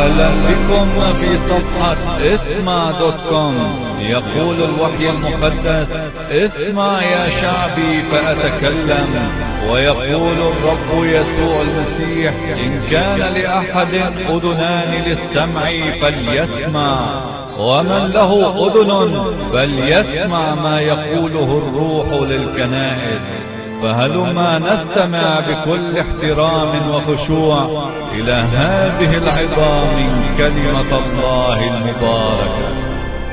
اهلا بكم في صفحة اسمع دوت كوم يقول الوحي المقدس اسمع يا شعبي فاتكلم ويقول الرب يسوع المسيح ان كان لاحد اذنان للسمع فليسمع ومن له اذن فليسمع ما يقوله الروح للكنائس فهلما نستمع بكل احترام وخشوع الى هذه العظام من كلمة الله المباركة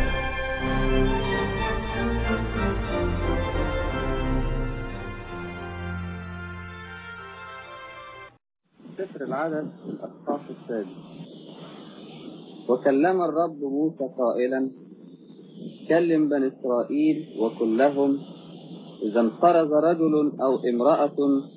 سفر العدد الأصحاح السادس وكلم الرب موسى قائلا كلم بني إسرائيل وكلهم إذا انفرز رجل أو امرأة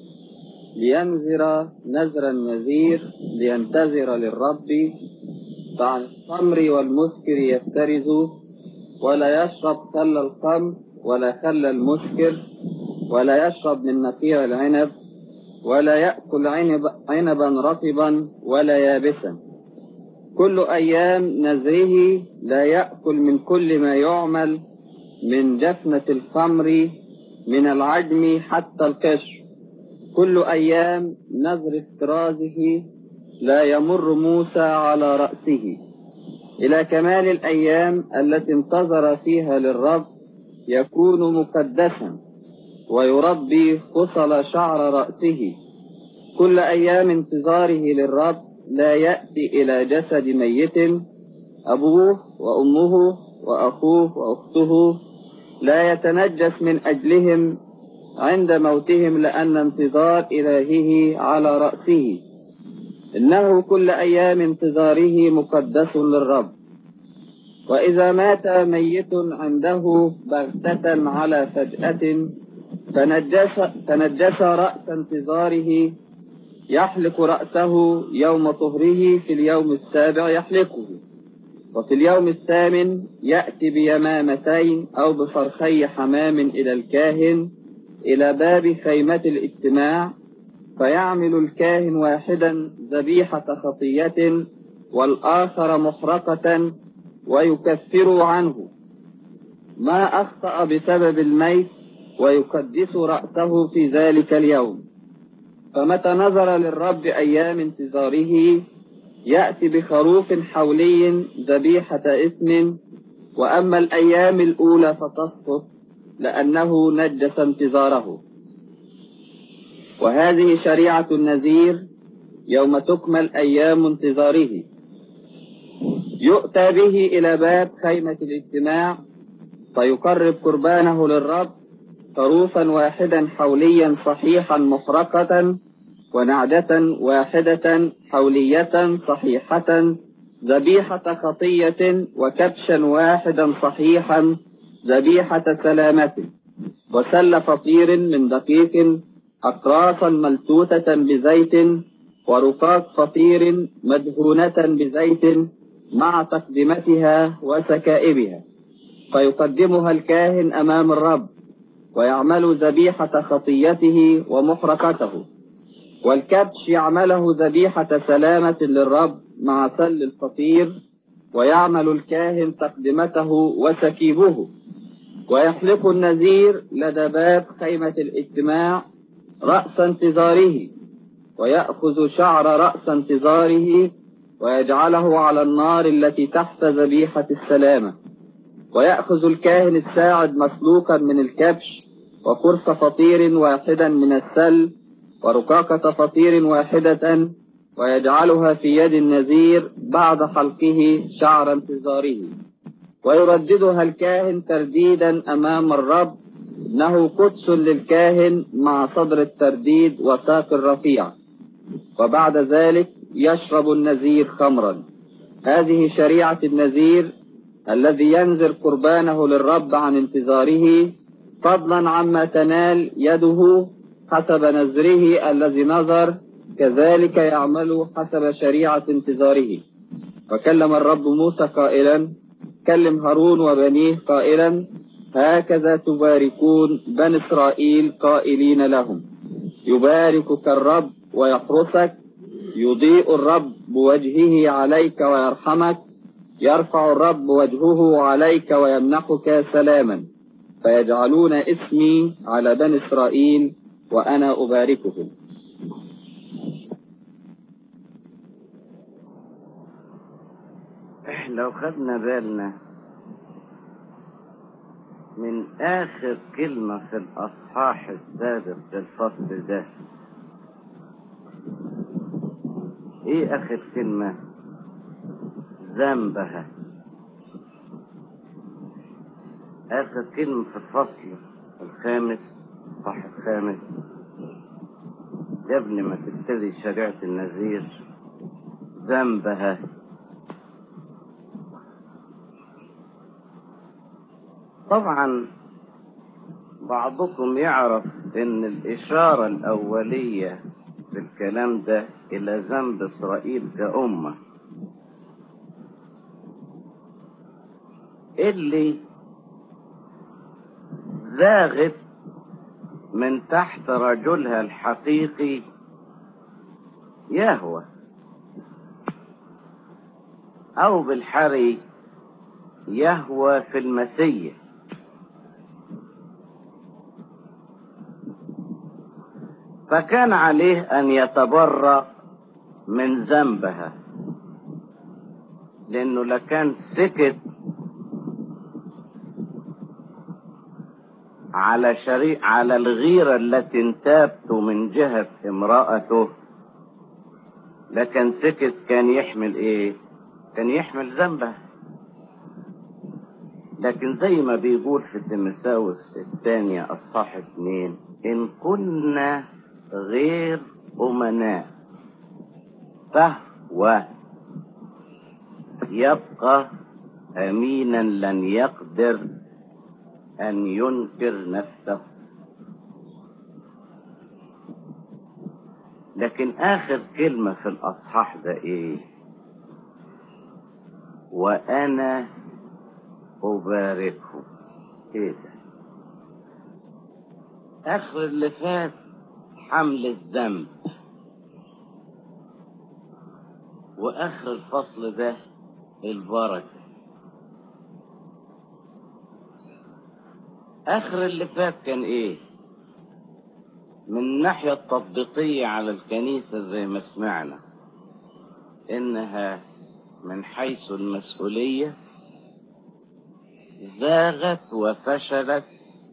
لينذر نذر النذير لينتذر للرب فعن الخمر والمسكر يفترز ولا يشرب خل الخمر ولا خل المسكر ولا يشرب من نقيع العنب ولا يأكل عنب عنبا رطبا ولا يابسا كل أيام نذره لا يأكل من كل ما يعمل من جفنة الخمر من العجم حتى القشر كل أيام نذر افترازه لا يمر موسى على رأسه إلى كمال الأيام التي انتظر فيها للرب يكون مقدسا ويربي خصل شعر رأسه كل أيام انتظاره للرب لا يأتي إلى جسد ميت أبوه وأمه وأخوه وأخته لا يتنجس من أجلهم عند موتهم لأن انتظار إلهه على رأسه إنه كل أيام انتظاره مقدس للرب وإذا مات ميت عنده بغتة على فجأة فنجس, تنجس رأس انتظاره يحلق رأسه يوم طهره في اليوم السابع يحلقه وفي اليوم الثامن يأتي بيمامتين أو بفرخي حمام إلى الكاهن إلى باب خيمة الاجتماع فيعمل الكاهن واحدا ذبيحة خطية والآخر محرقة ويكفر عنه ما أخطأ بسبب الميت ويقدس رأسه في ذلك اليوم فمتى نظر للرب أيام انتظاره يأتي بخروف حولي ذبيحة اسم وأما الأيام الأولى فتسقط لأنه نجس انتظاره وهذه شريعة النذير يوم تكمل أيام انتظاره يؤتى به إلى باب خيمة الاجتماع فيقرب قربانه للرب خروفا واحدا حوليا صحيحا محرقة ونعجة واحدة حولية صحيحة ذبيحة خطية وكبشا واحدا صحيحا ذبيحة سلامة وسل فطير من دقيق أقراصا ملتوتة بزيت ورقاق فطير مدهونة بزيت مع تقدمتها وسكائبها فيقدمها الكاهن أمام الرب ويعمل ذبيحة خطيته ومحرقته والكبش يعمله ذبيحة سلامة للرب مع سل الفطير ويعمل الكاهن تقدمته وسكيبه ويحلق النذير لدى باب خيمة الاجتماع رأس انتظاره ويأخذ شعر رأس انتظاره ويجعله على النار التي تحت ذبيحة السلامة ويأخذ الكاهن الساعد مسلوقا من الكبش وقرص فطير واحدا من السل ورقاقة فطير واحدة ويجعلها في يد النذير بعد حلقه شعر انتظاره ويرددها الكاهن ترديدا أمام الرب إنه قدس للكاهن مع صدر الترديد وساق الرفيع وبعد ذلك يشرب النذير خمرا هذه شريعة النذير الذي ينذر قربانه للرب عن انتظاره فضلا عما تنال يده حسب نذره الذي نظر كذلك يعمل حسب شريعة انتظاره وكلم الرب موسى قائلا كلم هارون وبنيه قائلا هكذا تباركون بني إسرائيل قائلين لهم يباركك الرب ويحرسك يضيء الرب وجهه عليك ويرحمك يرفع الرب وجهه عليك ويمنحك سلاما فيجعلون اسمي على بني إسرائيل وأنا أباركهم لو خدنا بالنا من آخر كلمة في الأصحاح السابق للفصل ده إيه آخر كلمة؟ ذنبها آخر كلمة في الفصل الخامس صح الخامس قبل ما تبتدي شريعة النذير ذنبها طبعا بعضكم يعرف ان الاشارة الاولية في الكلام ده الى ذنب اسرائيل كأمة اللي زاغت من تحت رجلها الحقيقي يهوى او بالحري يهوى في المسيح فكان عليه ان يتبرأ من ذنبها لانه لكان سكت على شريع على الغيرة التي انتابت من جهة امرأته لكن سكت كان يحمل ايه كان يحمل ذنبه لكن زي ما بيقول في تيمساوس الثانية اصحاح اتنين ان كنا غير امناء فهو يبقى امينا لن يقدر أن ينكر نفسه لكن آخر كلمة في الأصحاح ده إيه وأنا أباركه إيه ده آخر اللي فات حمل الذنب وآخر الفصل ده البركة اخر اللي فات كان ايه من الناحية التطبيقية على الكنيسة زي ما سمعنا انها من حيث المسؤولية زاغت وفشلت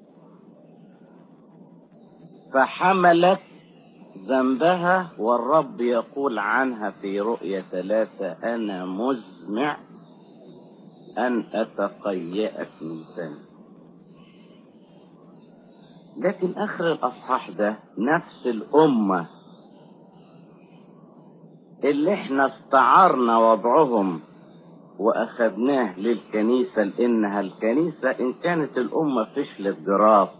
فحملت ذنبها والرب يقول عنها في رؤية ثلاثة أنا مزمع أن أتقيأك من سنة لكن اخر الاصحاح ده نفس الامة اللي احنا استعرنا وضعهم واخدناه للكنيسة لانها الكنيسة ان كانت الامة فشلت جراف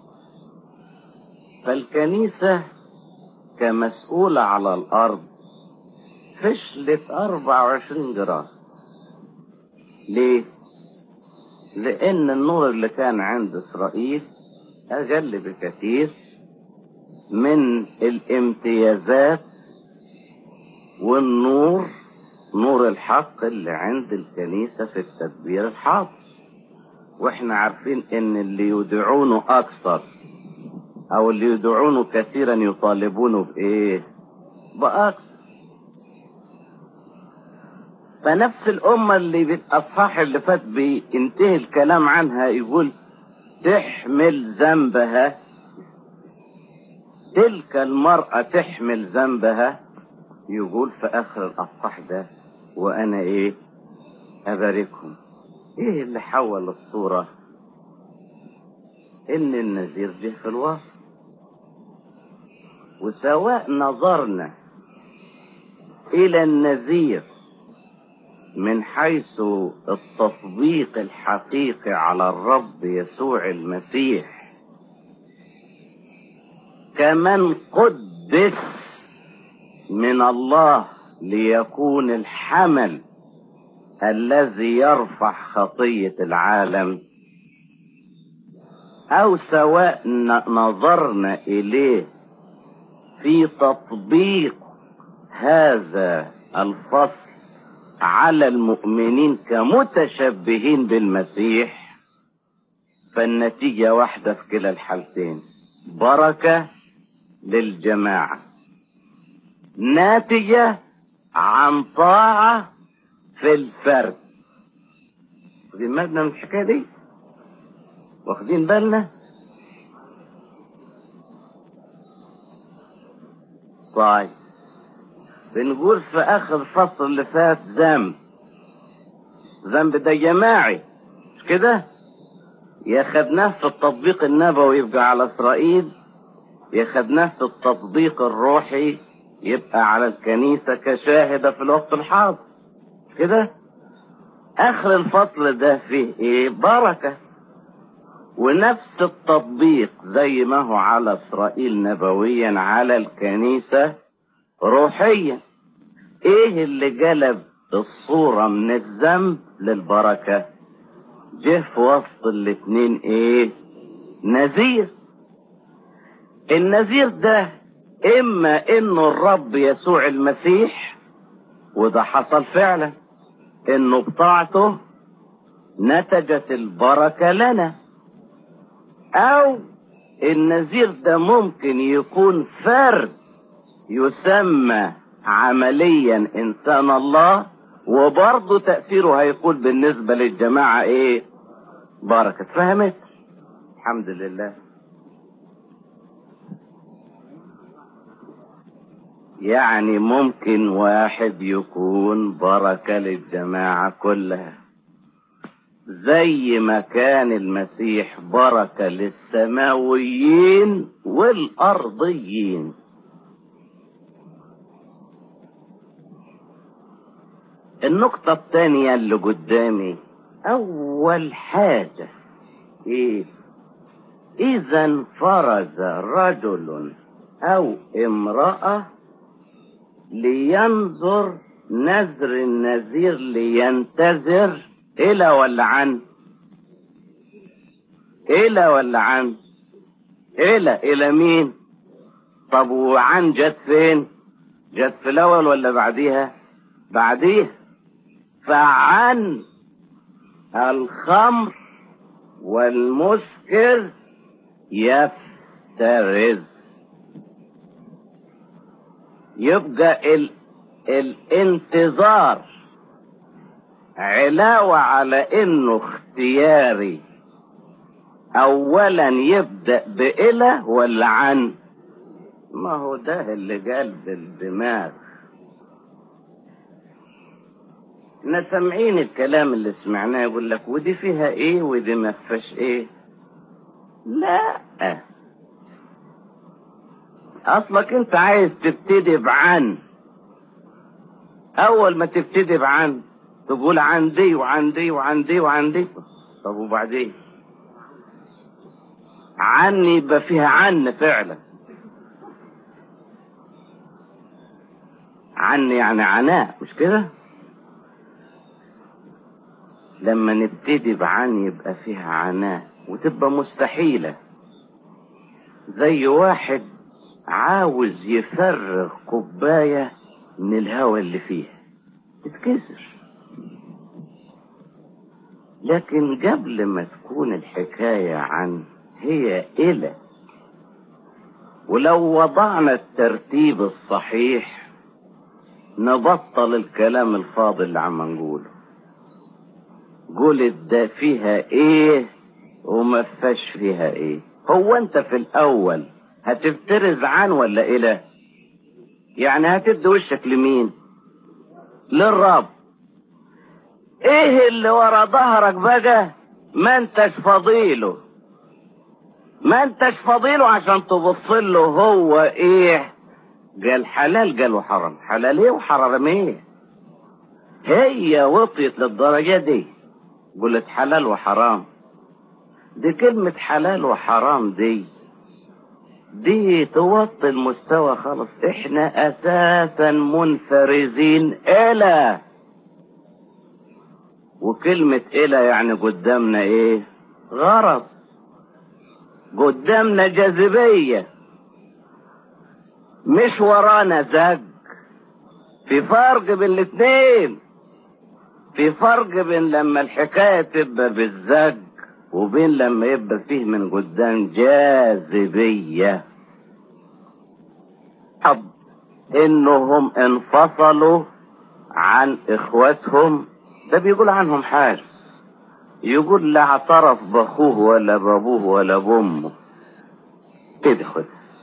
فالكنيسة كمسؤولة على الارض فشلت 24 جراف ليه لان النور اللي كان عند اسرائيل أقل بكثير من الامتيازات والنور نور الحق اللي عند الكنيسة في التدبير الحاضر واحنا عارفين ان اللي يدعونه اكثر او اللي يدعونه كثيرا يطالبونه بايه باكثر فنفس الامة اللي بالاصحاح اللي فات بينتهي الكلام عنها يقول تحمل ذنبها تلك المرأة تحمل ذنبها يقول في آخر الأصحاح ده وأنا إيه أباركهم إيه اللي حول الصورة إن النذير جه في الوسط وسواء نظرنا إلى النذير من حيث التطبيق الحقيقي على الرب يسوع المسيح كمن قدس من الله ليكون الحمل الذي يرفع خطية العالم أو سواء نظرنا إليه في تطبيق هذا الفصل على المؤمنين كمتشبهين بالمسيح فالنتيجة واحدة في كلا الحالتين بركة للجماعة ناتجة عن طاعة في الفرد واخدين بالنا من الحكاية دي واخدين بالنا طيب بنقول في اخر الفصل اللي فات ذنب ذنب ده جماعي مش كده يا خدناه في التطبيق النبوي يبقى على اسرائيل يا خدناه في التطبيق الروحي يبقى على الكنيسة كشاهدة في الوقت الحاضر مش كده اخر الفصل ده فيه ايه بركة ونفس التطبيق زي ما هو على اسرائيل نبويا على الكنيسة روحيا ايه اللي جلب الصورة من الذنب للبركة جه في وسط الاتنين ايه نذير النذير ده اما انه الرب يسوع المسيح وده حصل فعلا انه بطاعته نتجت البركة لنا او النذير ده ممكن يكون فرد يسمى عمليا انسان الله وبرضه تأثيره هيكون بالنسبة للجماعة ايه بركة فهمت الحمد لله يعني ممكن واحد يكون بركة للجماعة كلها زي ما كان المسيح بركة للسماويين والأرضيين النقطة الثانية اللي قدامي أول حاجة إيه إذا انفرز رجل أو امرأة لينظر نذر النذير لينتظر إلى ولا عن إلى ولا عن إلى إلى مين طب وعن جت فين جت في الأول ولا بعديها بعديها فعن الخمر والمسكر يفترز يبقى ال... الانتظار علاوة على انه اختياري اولا يبدأ بإله ولا عن ما هو ده اللي قلب الدماغ احنا سامعين الكلام اللي سمعناه يقول لك ودي فيها ايه ودي ما فيهاش ايه لا اصلك انت عايز تبتدي بعن اول ما تبتدي بعن تقول عن دي وعن دي وعن دي وعن دي طب وبعدين عن يبقى فيها عن فعلا عن يعني عناء مش كده لما نبتدي بعن يبقى فيها عناء وتبقى مستحيلة زي واحد عاوز يفرغ كوباية من الهواء اللي فيها تتكسر لكن قبل ما تكون الحكاية عن هي إلى ولو وضعنا الترتيب الصحيح نبطل الكلام الفاضي اللي عم نقوله قولت ده فيها ايه وما فيهاش فيها ايه هو انت في الاول هتفترز عن ولا اله يعني هتدي وشك لمين للرب ايه اللي ورا ظهرك بقى ما انتش فضيله ما انتش فضيله عشان تبص له هو ايه قال حلال قال وحرام حلال ايه وحرام ايه هي وطيت للدرجة دي قلت حلال وحرام دي كلمة حلال وحرام دي دي توطي المستوى خالص احنا اساسا منفرزين الى وكلمة الى يعني قدامنا ايه غرض قدامنا جاذبية مش ورانا زج في فرق بين الاثنين في فرق بين لما الحكاية تبقى بالزج وبين لما يبقى فيه من قدام جاذبية طب انهم انفصلوا عن اخواتهم ده بيقول عنهم حاجة يقول لا اعترف باخوه ولا بابوه ولا بامه كده خد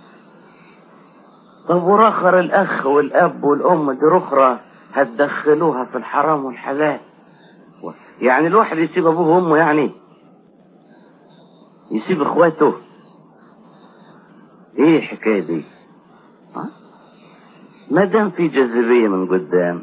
طب ورخر الاخ والاب والام دي رخرة هتدخلوها في الحرام والحلال يعني الواحد يسيب ابوه وامه يعني يسيب اخواته ايه الحكايه دي ها؟ ما دام في جاذبيه من قدام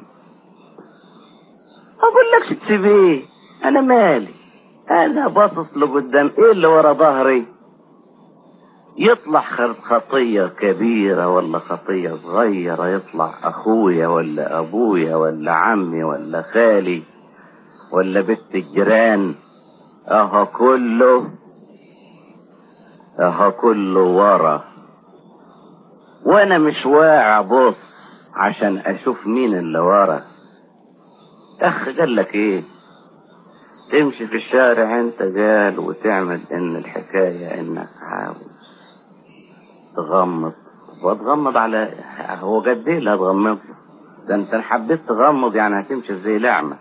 اقول لك تسيبيه انا مالي انا باصص لقدام ايه اللي ورا ظهري يطلع خ- خطية كبيرة ولا خطية صغيرة يطلع أخويا ولا أبويا ولا عمي ولا خالي ولا بنت الجيران أهو كله أهو كله ورا وأنا مش واعي بص عشان أشوف مين اللي ورا أخ قال لك إيه تمشي في الشارع أنت قال وتعمل إن الحكاية إنك عاوز تغمض وتغمض على هو قد ايه اللي هتغمض له؟ ده انت حبيت تغمض يعني هتمشي زي لعمة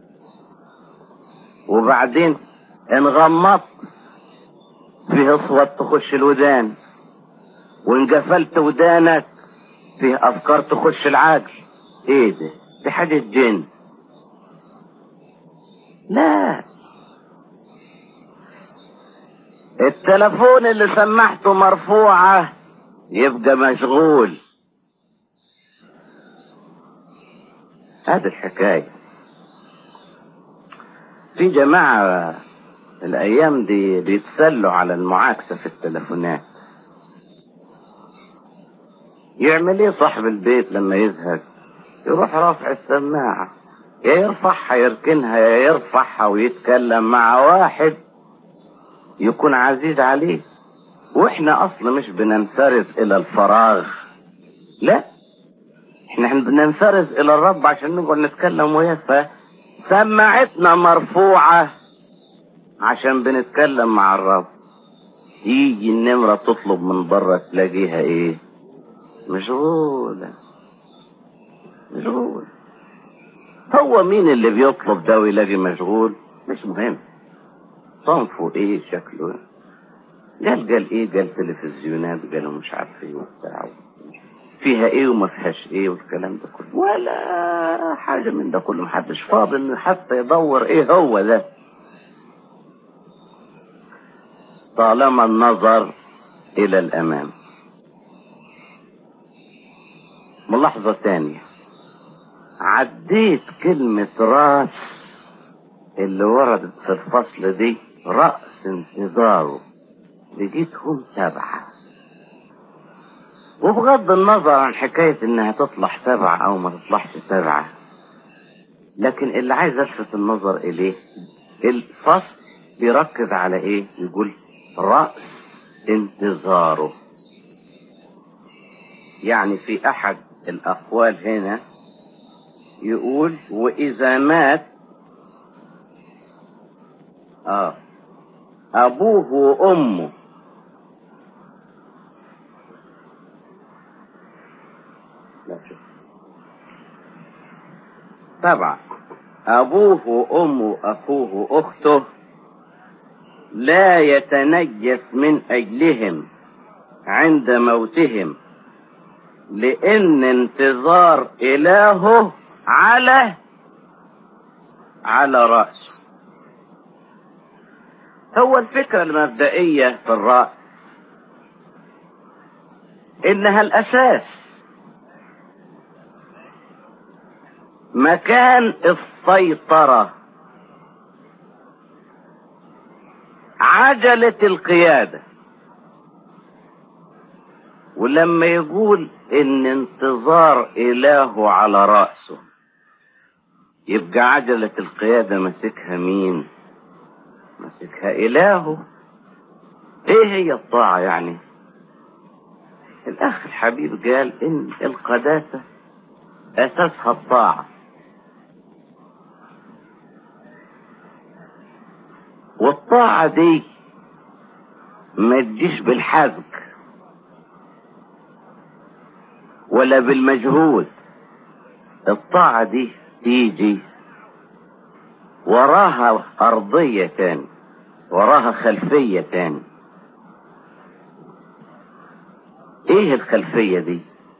وبعدين ان غمضت فيه اصوات تخش الودان وان قفلت ودانك فيه افكار تخش العقل ايه ده دي حاجة جن لا التلفون اللي سمحته مرفوعة يبقى مشغول هذه الحكاية في جماعة الأيام دي بيتسلوا على المعاكسة في التلفونات يعمل ايه صاحب البيت لما يزهق يروح رافع السماعة يا يرفعها يركنها يا يرفعها ويتكلم مع واحد يكون عزيز عليه واحنا اصلا مش بننفرز الى الفراغ لا احنا بننفرز الى الرب عشان نقعد نتكلم وياه سماعتنا مرفوعة عشان بنتكلم مع الرب يجي النمرة تطلب من بره تلاقيها ايه مشغولة مشغول هو مين اللي بيطلب ده ويلاقي مشغول مش مهم صنفه ايه شكله إيه؟ قال قال ايه قال تلفزيونات قالوا مش عارف ايه وبتاع فيها ايه وما فيهاش ايه والكلام ده كله ولا حاجة من ده كله محدش فاضي انه حتى يدور ايه هو ده طالما النظر الى الامام ملاحظة تانية عديت كلمة راس اللي وردت في الفصل دي رأس انتظاره لقيتهم سبعة وبغض النظر عن حكاية انها تطلع سبعة او ما تطلعش سبعة لكن اللي عايز الفت النظر اليه الفصل بيركز على ايه يقول رأس انتظاره يعني في احد الاقوال هنا يقول واذا مات اه ابوه وامه لا شوف سبعة ابوه وامه اخوه واخته لا يتنجس من اجلهم عند موتهم لان انتظار الهه على على رأسه هو الفكرة المبدئية في الرأس انها الاساس مكان السيطرة عجلة القيادة ولما يقول ان انتظار اله على رأسه يبقى عجلة القيادة ماسكها مين ماسكها إلهه إيه هي الطاعة يعني الأخ الحبيب قال إن القداسة اساسها الطاعة والطاعة دي ما تجيش بالحزق ولا بالمجهود الطاعة دي تيجي وراها أرضية تاني وراها خلفية تاني ايه الخلفية دي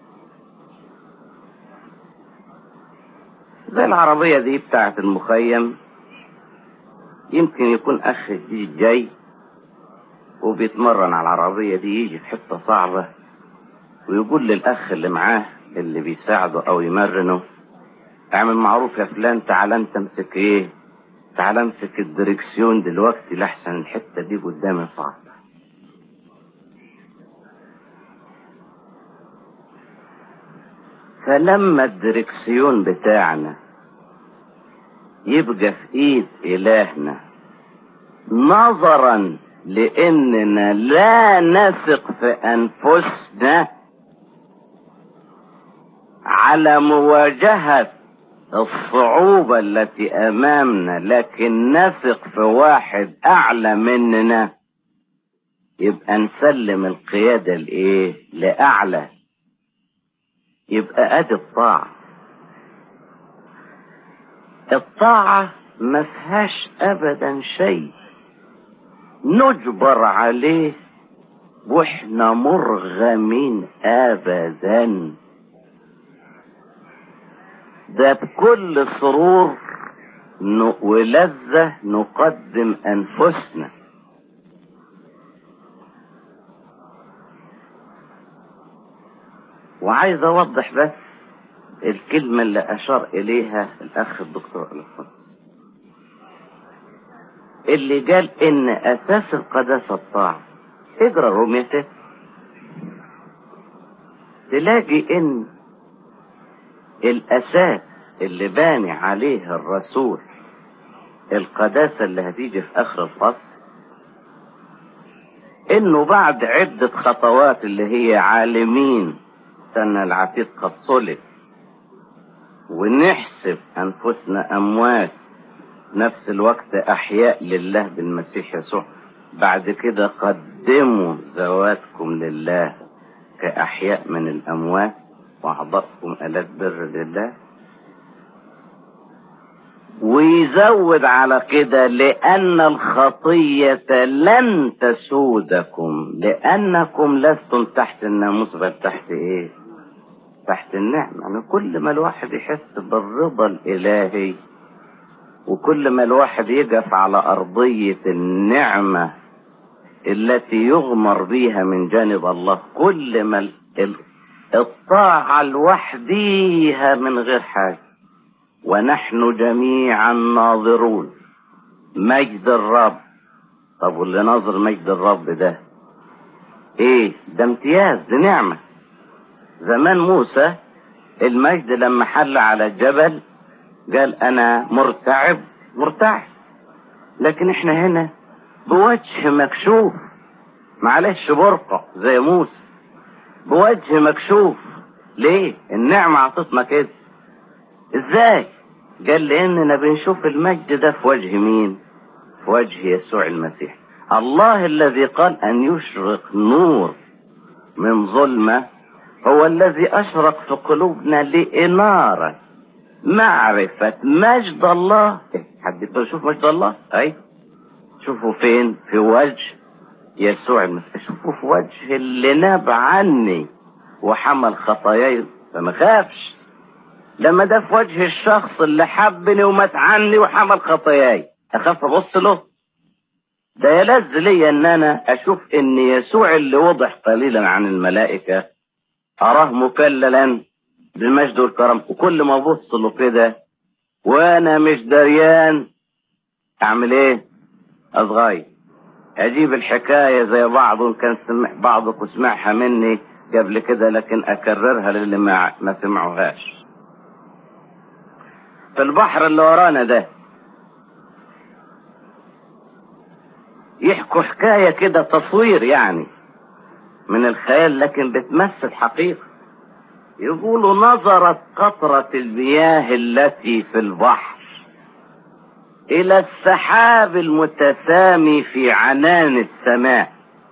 زي العربية دي بتاعت المخيم يمكن يكون اخ جديد جاي وبيتمرن على العربية دي يجي في حتة صعبة ويقول للأخ اللي معاه اللي بيساعده أو يمرنه اعمل معروف يا فلان تعال انت امسك ايه تعال امسك الدركسيون دلوقتي لحسن الحتة دي قدامي صعبة فلما الدركسيون بتاعنا يبقى في ايد الهنا نظرا لاننا لا نثق في انفسنا على مواجهة الصعوبة التي امامنا لكن نثق في واحد اعلى مننا يبقى نسلم القيادة لايه لاعلى يبقى ادي الطاعة الطاعة ما فيهاش ابدا شيء نجبر عليه واحنا مرغمين ابدا ده بكل سرور ن- ولذة نقدم انفسنا وعايز اوضح بس الكلمة اللي اشار اليها الاخ الدكتور الفضل اللي قال ان اساس القداسة الطاعة اقرا رومية ست تلاقي ان الاساس اللي باني عليه الرسول القداسة اللي هتيجي في اخر الفصل انه بعد عدة خطوات اللي هي عالمين سن العتيق قد صلب ونحسب انفسنا اموات نفس الوقت احياء لله بالمسيح يسوع بعد كده قدموا ذواتكم لله كاحياء من الاموات واعضاءكم الات بر لله ويزود على كده لأن الخطية لن تسودكم لأنكم لستم تحت الناموس بل تحت إيه؟ تحت النعمة يعني كل ما الواحد يحس بالرضا الإلهي وكل ما الواحد يقف على أرضية النعمة التي يغمر بها من جانب الله كل ما ال- ال- الطاعة لوحديها من غير حاجة ونحن جميعا ناظرون مجد الرب طب واللي ناظر مجد الرب ده ايه ده امتياز دي نعمة زمان موسى المجد لما حل على الجبل قال انا مرتعب مرتعب لكن احنا هنا بوجه مكشوف معلش برقع زي موسى بوجه مكشوف ليه النعمة عطتنا كده ازاي قال لاننا بنشوف المجد ده في وجه مين في وجه يسوع المسيح الله الذي قال ان يشرق نور من ظلمة هو الذي اشرق في قلوبنا لإنارة معرفة مجد الله إيه، حد يقدر يشوف مجد الله اي شوفوا فين في وجه يسوع المسيح شوفوا في وجه اللي ناب عني وحمل خطاياي فما خافش لما ده في وجه الشخص اللي حبني ومات عني وحمل خطاياي اخاف ابص له ده يلذ لي ان انا اشوف ان يسوع اللي وضح قليلا عن الملائكة اراه مكللا بالمجد والكرم وكل ما ابص له كده وانا مش دريان اعمل ايه اصغاي اجيب الحكاية زي بعض كان سمع بعضكم سمعها مني قبل كده لكن اكررها للي ما ما سمعوهاش في البحر اللي ورانا ده يحكوا حكاية كده تصوير يعني من الخيال لكن بتمثل حقيقة يقولوا نظرت قطرة المياه التي في البحر إلى السحاب المتسامي في عنان السماء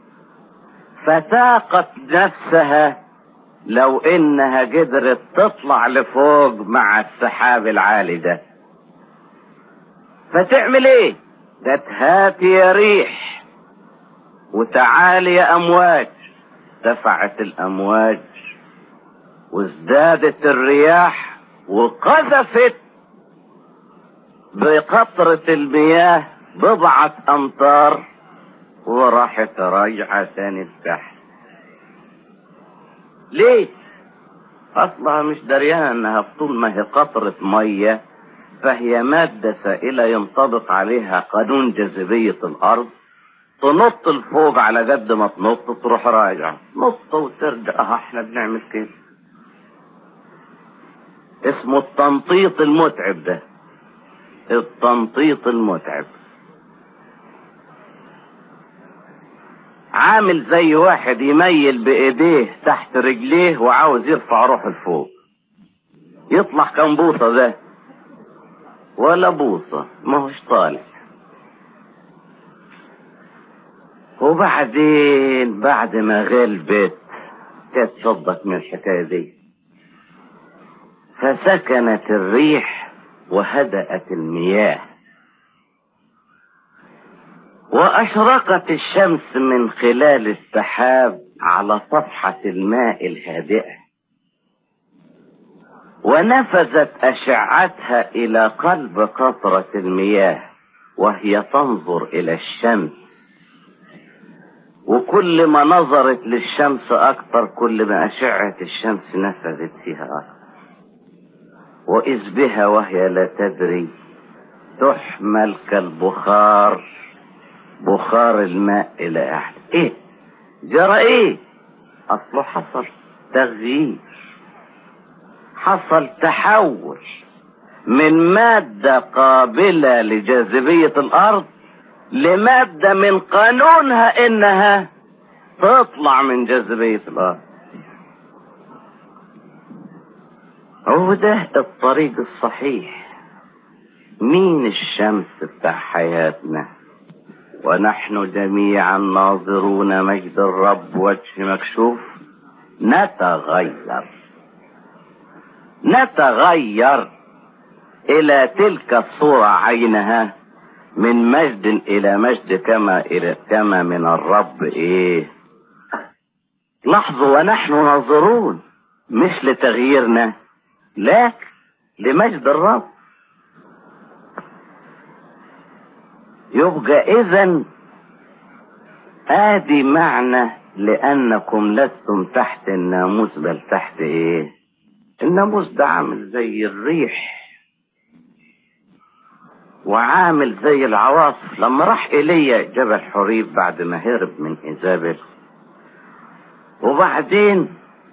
فتاقت نفسها لو إنها قدرت تطلع لفوق مع السحاب العالي ده فتعمل ايه قالت هات يا ريح وتعالي يا امواج دفعت الامواج وازدادت الرياح وقذفت بقطرة المياه بضعة امتار وراحت راجعة تاني لتحت ليه اصلها مش دريانة انها طول ما هي قطرة مية فهي مادة سائلة ينطبق عليها قانون جاذبية الارض تنط لفوق على قد ما تنط تروح راجعة نط وترجع اه احنا بنعمل كده اسمه التنطيط المتعب ده التنطيط المتعب عامل زي واحد يميل بايديه تحت رجليه وعاوز يرفع روحه لفوق يطلع كم بوصة ده ولا بوصة ما هوش طالع وبعدين بعد ما غلبت كانت صدق من الحكاية دي فسكنت الريح وهدأت المياه وأشرقت الشمس من خلال السحاب على صفحة الماء الهادئة ونفذت أشعتها إلى قلب قطرة المياه وهي تنظر إلى الشمس وكل ما نظرت للشمس أكثر كل ما أشعة الشمس نفذت فيها أكثر وإذ بها وهي لا تدري تحمل كالبخار بخار الماء إلى أعلى إيه جرى إيه أصله حصل تغيير حصل تحول من مادة قابلة لجاذبية الأرض لمادة من قانونها إنها تطلع من جاذبية الأرض هو ده الطريق الصحيح مين الشمس بتاع حياتنا ونحن جميعا ناظرون مجد الرب وجه مكشوف نتغير نتغير الى تلك الصورة عينها من مجد الى مجد كما الى كما من الرب ايه لاحظوا ونحن ناظرون مش لتغييرنا لكن لمجد الرب يبقى اذا ادي معنى لانكم لستم تحت الناموس بل تحت ايه الناموس ده عامل زي الريح وعامل زي العواصف لما راح ايليا جبل حريب بعد ما هرب من ايزابل وبعدين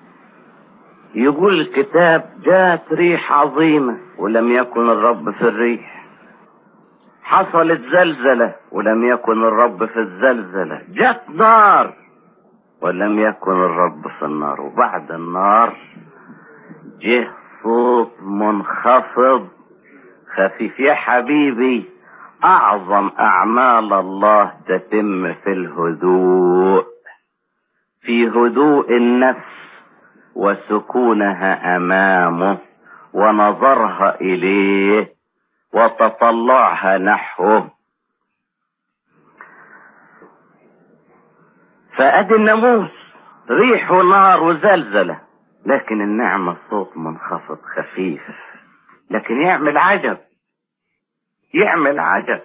يقول الكتاب جاءت ريح عظيمة ولم يكن الرب في الريح حصلت زلزلة ولم يكن الرب في الزلزلة جت نار ولم يكن الرب في النار وبعد النار جه صوت منخفض خفيف يا حبيبي أعظم أعمال الله تتم في الهدوء في هدوء النفس وسكونها أمامه ونظرها إليه وتطلعها نحوه فأدي الناموس ريح ونار وزلزلة لكن النعمة صوت منخفض خفيف لكن يعمل عجب يعمل عجب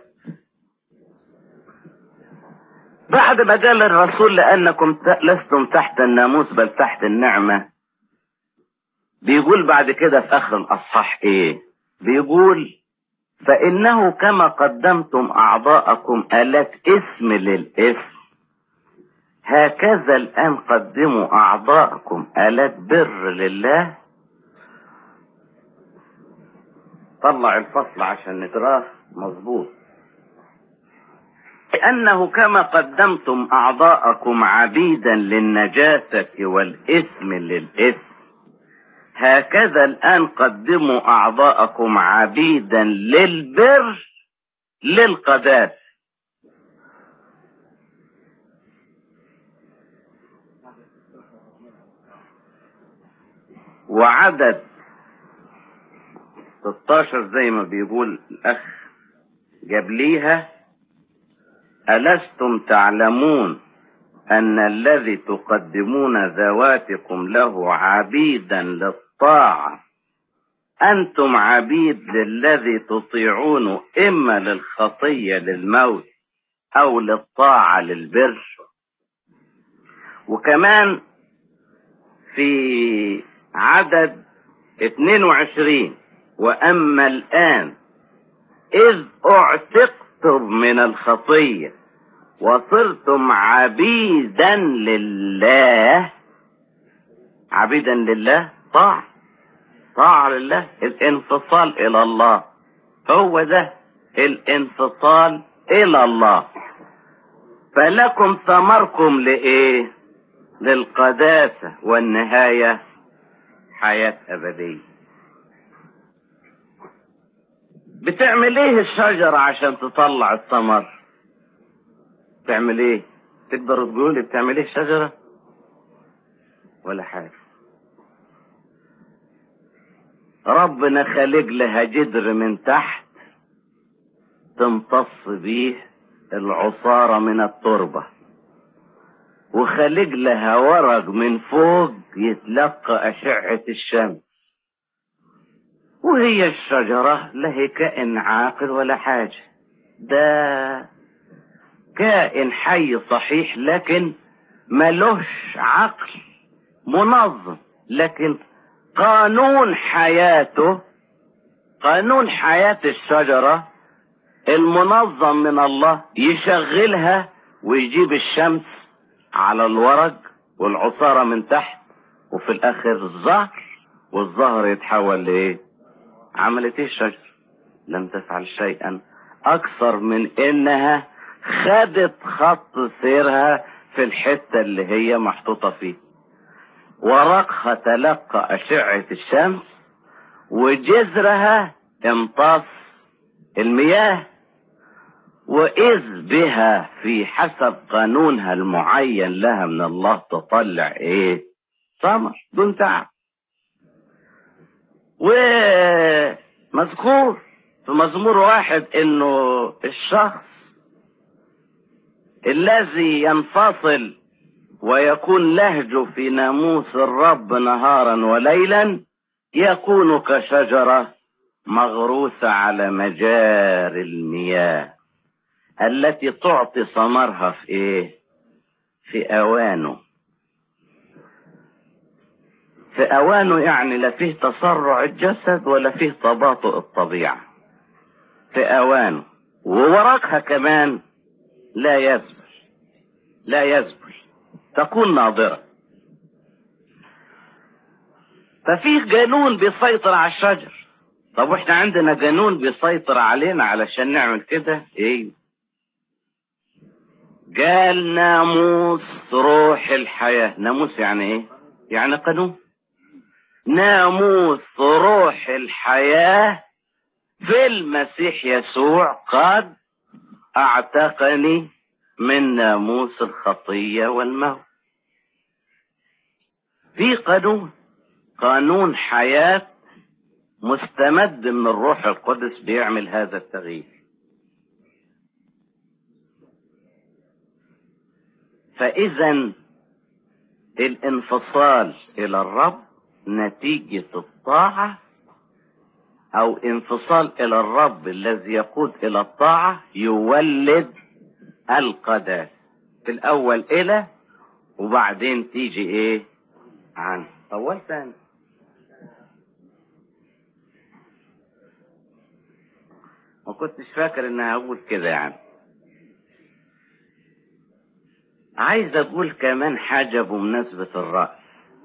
بعد ما قال الرسول لأنكم لستم تحت الناموس بل تحت النعمة بيقول بعد كده في آخر الأصحاح إيه بيقول فإنه كما قدمتم أعضاءكم آلات اسم للاسم هكذا الآن قدموا أعضاءكم آلات بر لله طلع الفصل عشان نقراه مظبوط لأنه كما قدمتم أعضاءكم عبيدا للنجاسة والإثم للإثم هكذا الآن قدموا أعضاءكم عبيدا للبر للقداسة وعدد 16 زي ما بيقول الأخ جابليها ألستم تعلمون أن الذي تقدمون ذواتكم له عبيدا للطاعة أنتم عبيد للذي تطيعون إما للخطية للموت أو للطاعة للبر وكمان في عدد 22 وأما الآن إذ أعتقتم من الخطية وصرتم عبيدا لله عبيدا لله طاعة طاعة لله الانفصال إلى الله هو ده الانفصال إلى الله فلكم ثمركم لإيه للقداسة والنهاية حياة أبدية بتعمل ايه الشجرة عشان تطلع الثمر بتعمل ايه تقدر تقول بتعمل ايه الشجرة ولا حاجة ربنا خالق لها جدر من تحت تمتص بيه العصارة من التربة وخالق لها ورق من فوق يتلقى أشعة الشمس وهي الشجرة لا هي كائن عاقل ولا حاجة ده كائن حي صحيح لكن ملوش عقل منظم لكن قانون حياته قانون حياة الشجرة المنظم من الله يشغلها ويجيب الشمس على الورق والعصارة من تحت وفي الآخر الزهر والزهر يتحول لإيه؟ عملت ايه الشجرة لم تفعل شيئا اكثر من انها خدت خط سيرها في الحتة اللي هي محطوطة فيه ورقها تلقى اشعة الشمس وجذرها امتص المياه واذ بها في حسب قانونها المعين لها من الله تطلع ايه ثمر دون تعب ومذكور في مزمور واحد انه الشخص الذي ينفصل ويكون لهجه في ناموس الرب نهارا وليلا يكون كشجرة مغروسة على مجاري المياه التي تعطي ثمرها في ايه في اوانه في اوانه يعني لا فيه تسرع الجسد ولا فيه تباطؤ الطبيعة في اوانه وورقها كمان لا يزبل لا يزبل تكون ناضرة ففيه قانون بيسيطر على الشجر طب واحنا عندنا قانون بيسيطر علينا علشان نعمل كده ايه قال ناموس روح الحياة ناموس يعني ايه يعني قانون ناموس روح الحياة في المسيح يسوع قد اعتقني من ناموس الخطية والموت في قانون قانون حياة مستمد من الروح القدس بيعمل هذا التغيير فإذا الانفصال إلى الرب نتيجة الطاعة أو انفصال إلى الرب الذي يقود إلى الطاعة يولد القداس في الأول إلى وبعدين تيجي إيه عن أول ثاني ما كنتش فاكر إنها هقول كده يعني عايز أقول كمان حاجة بمناسبة الرأس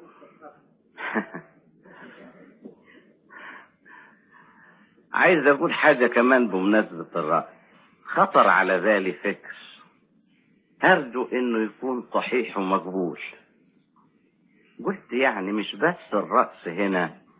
عايز أقول حاجة كمان بمناسبة الرأس خطر على بالي فكر أرجو إنه يكون صحيح ومقبول قلت يعني مش بس الرأس هنا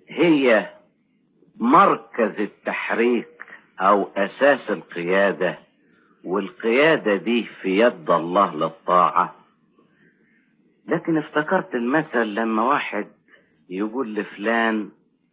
هي مركز التحريك او اساس القيادة والقيادة دي في يد الله للطاعة لكن افتكرت المثل لما واحد يقول لفلان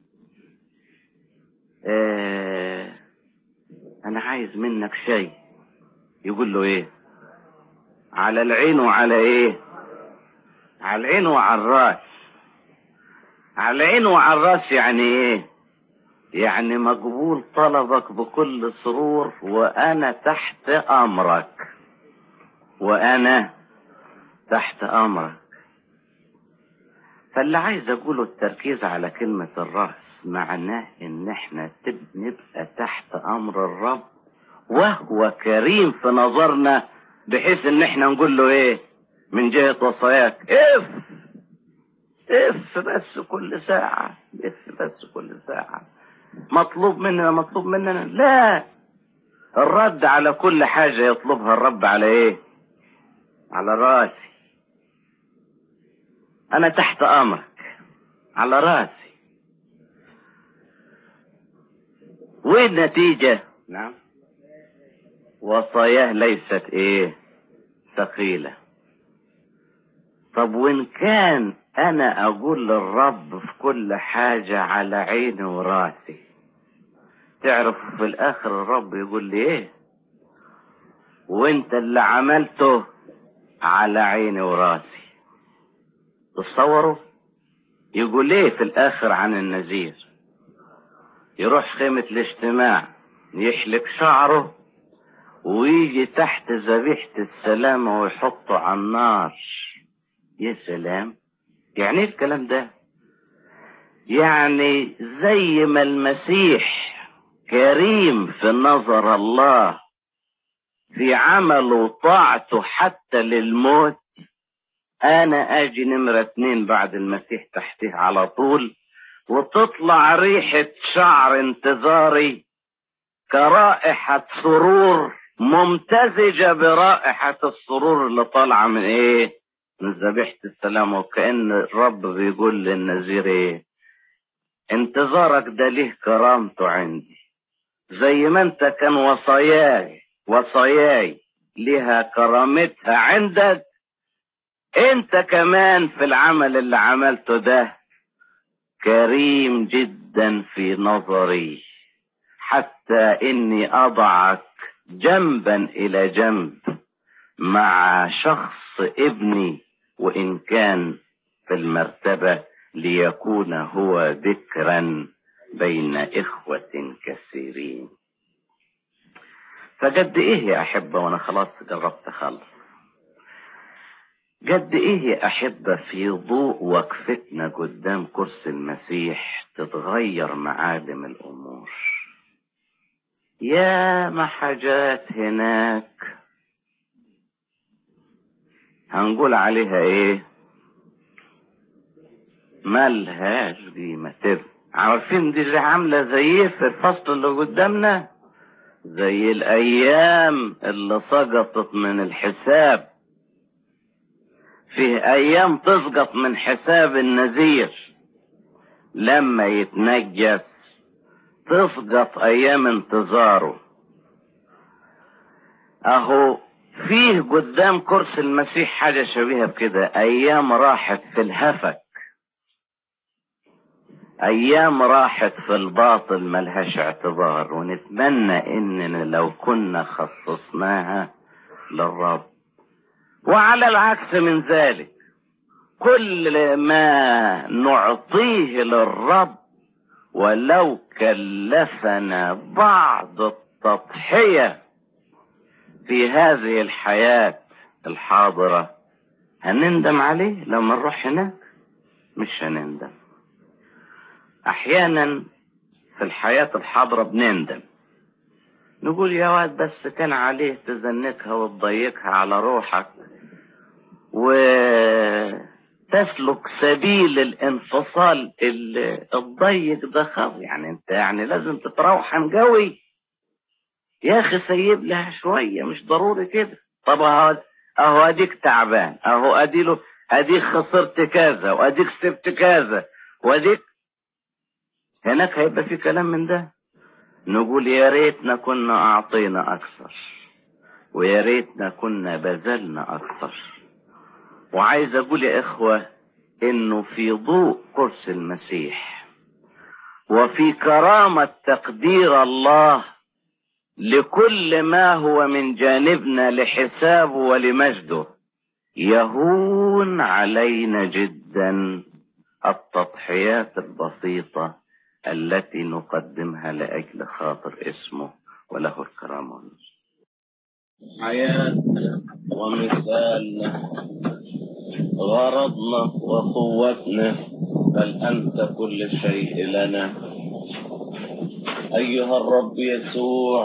اه انا عايز منك شيء يقول له ايه على العين وعلى ايه على العين وعلى الراس على العين وعلى الراس يعني ايه يعني مقبول طلبك بكل سرور وانا تحت امرك وانا تحت امرك فاللي عايز اقوله التركيز على كلمة الرأس معناه ان احنا تب نبقى تحت امر الرب وهو كريم في نظرنا بحيث ان احنا نقول له ايه من جهة وصاياك اف اف بس كل ساعة اف بس كل ساعة مطلوب مننا مطلوب مننا لا الرد على كل حاجة يطلبها الرب على ايه على راسي انا تحت امرك على راسي وايه النتيجة نعم وصاياه ليست ايه ثقيلة طب وان كان انا اقول للرب في كل حاجة على عيني وراسي تعرف في الاخر الرب يقول لي ايه وانت اللي عملته على عيني وراسي تصوروا يقول ايه في الاخر عن النذير يروح خيمة الاجتماع يحلق شعره ويجي تحت ذبيحة السلامة ويحطه على النار يا سلام يعني ايه الكلام ده يعني زي ما المسيح كريم في نظر الله في عمله وطاعته حتى للموت انا اجي نمرة اتنين بعد المسيح تحتيه على طول وتطلع ريحة شعر انتظاري كرائحة سرور ممتزجة برائحة السرور اللي طالعة من ايه من ذبيحة السلام وكأن الرب بيقول للنذير ايه انتظارك ده ليه كرامته عندي زي ما انت كان وصاياي وصاياي لها كرامتها عندك انت كمان في العمل اللي عملته ده كريم جدا في نظري حتى اني اضعك جنبا الى جنب مع شخص ابني وان كان في المرتبة ليكون هو ذكرا بين اخوة كثيرين فقد ايه يا احبة وانا خلاص جربت اخلص قد ايه يا احبة في ضوء وقفتنا قدام كرسي المسيح تتغير معالم الامور يا ما حاجات هناك هنقول عليها ايه ملهاش قيمة تبقى عارفين دي اللي عاملة زي ايه في الفصل اللي قدامنا زي الايام اللي سقطت من الحساب فيه ايام تسقط من حساب النذير لما يتنجس تسقط ايام انتظاره اهو فيه قدام كرسي المسيح حاجة شبيهة بكده ايام راحت في الهفك ايام راحت في الباطل ملهاش اعتبار ونتمنى اننا لو كنا خصصناها للرب وعلى العكس من ذلك كل ما نعطيه للرب ولو كلفنا بعض التضحية في هذه الحياة الحاضرة هنندم عليه لما نروح هناك مش هنندم احيانا في الحياة الحاضرة بنندم نقول يا واد بس كان عليه تزنكها وتضيقها على روحك وتسلك سبيل الانفصال الضيق ده خلاص يعني انت يعني لازم تتروحن قوي يا اخي سيب لها شوية مش ضروري كده طب اهو اهو اديك تعبان اهو اديله اديك خسرت كذا واديك سبت كذا واديك هناك هيبقى في كلام من ده نقول يا ريتنا كنا أعطينا أكثر ويا ريتنا كنا بذلنا أكثر وعايز أقول يا إخوة إنه في ضوء قرص المسيح وفي كرامة تقدير الله لكل ما هو من جانبنا لحسابه ولمجده يهون علينا جدا التضحيات البسيطة التي نقدمها لأجل خاطر اسمه وله الكرامة والنصر حياتنا ومثالنا غرضنا وقوتنا بل أنت كل شيء لنا أيها الرب يسوع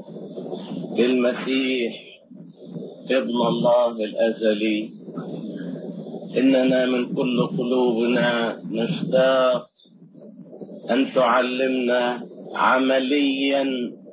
بالمسيح ابن الله الأزلي إننا من كل قلوبنا نشتاق أن تعلمنا عمليا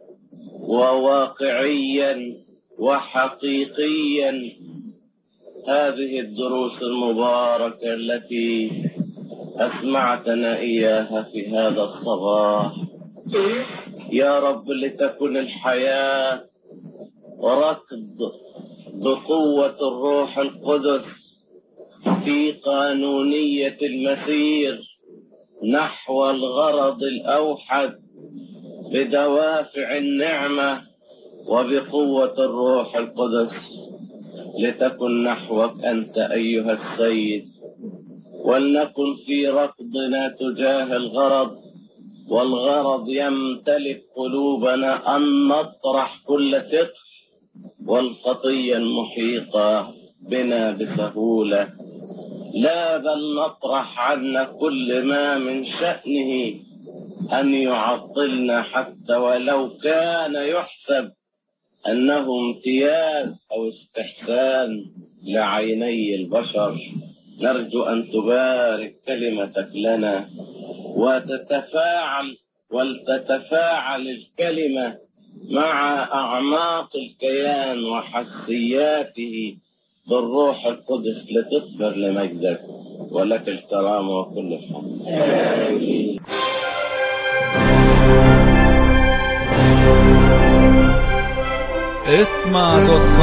وواقعيا وحقيقيا هذه الدروس المباركة التي أسمعتنا إياها في هذا الصباح يا رب لتكن الحياة ركض بقوة الروح القدس في قانونية المسير نحو الغرض الأوحد بدوافع النعمة وبقوة الروح القدس لتكن نحوك أنت أيها السيد ولنكن في ركضنا تجاه الغرض والغرض يمتلك قلوبنا أن نطرح كل ثقل والخطية المحيطة بنا بسهولة لا بل نطرح عنا كل ما من شأنه أن يعطلنا حتى ولو كان يحسب أنه امتياز أو استحسان لعيني البشر نرجو أن تبارك كلمتك لنا وتتفاعل ولتتفاعل الكلمة مع أعماق الكيان وحسياته بالروح القدس لتظهر لمجدك ولك الكرامة وكل الحمد اسمع دوت